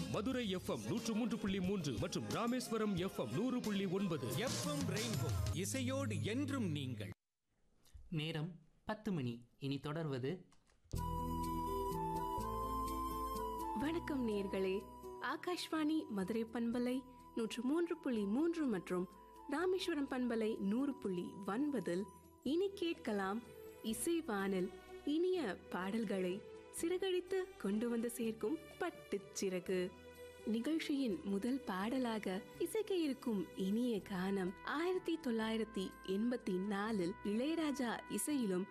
Madurai FM நூற்று மூன்று புள்ளி மூன்று மற்றும் ராமேஸ்வரம் எஃப்எம் நூறு புள்ளி ஒன்பது எஃப்எம் ரெயின்போ இசையோடு என்றும் நீங்கள் நேரம் பத்து மணி இனி தொடர்வது வணக்கம் நேர்களே ஆகாஷ்வாணி மதுரை பண்பலை நூற்று மூன்று புள்ளி மூன்று மற்றும் ராமேஸ்வரம் பண்பலை நூறு புள்ளி ஒன்பதில் இனி கேட்கலாம் இசை வானல் இனிய பாடல்களை சிறகடித்து கொண்டு வந்து சேர்க்கும் பட்டுச் சிறகு நிகழ்ச்சியின் முதல் பாடலாக இசைக்க இருக்கும் இனிய கானம் ஆயிரத்தி தொள்ளாயிரத்தி எண்பத்தி நாலில் இளையராஜா இசையிலும்